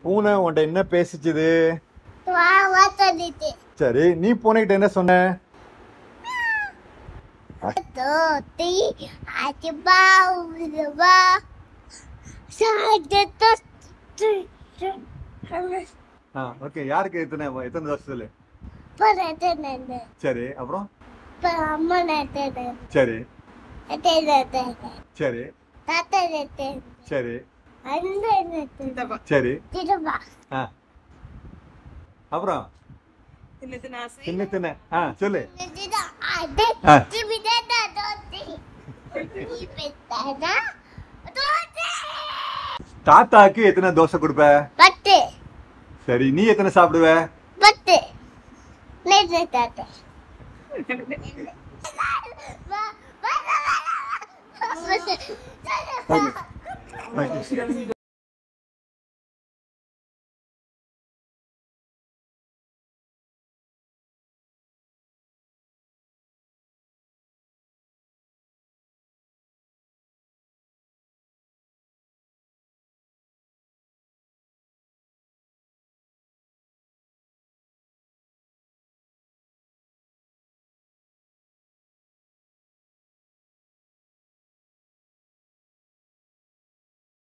பூனை உன்ட்ட என்ன பேசிச்சுது வா வா சொல்லிட்டு சரி நீ பூனைகிட்ட என்ன சொன்ன தோத்தி அஜிபா உருவா சாஜத்தோ ஆ ஓகே யாருக்கு எத்தனை எத்தனை தோசை சொல்லு பரதே நந்த சரி அப்புறம் அம்மா நந்த சரி அட்டே நந்த சரி தாத்தா நந்த சரி அந்த நந்த சரி திரும்ப ஆ அப்புறம் சின்ன சின்ன ஆ சொல்லு அடே ஆ. திமிதா தோத்தி இப்பதா தோத்தி தாத்தாக்கு எத்தனை தோசை கொடுப்ப பத்து சரி நீ எத்தனை சாப்பிடுவ பத்து நேற்று தாத்தா வா வா வா Thank you.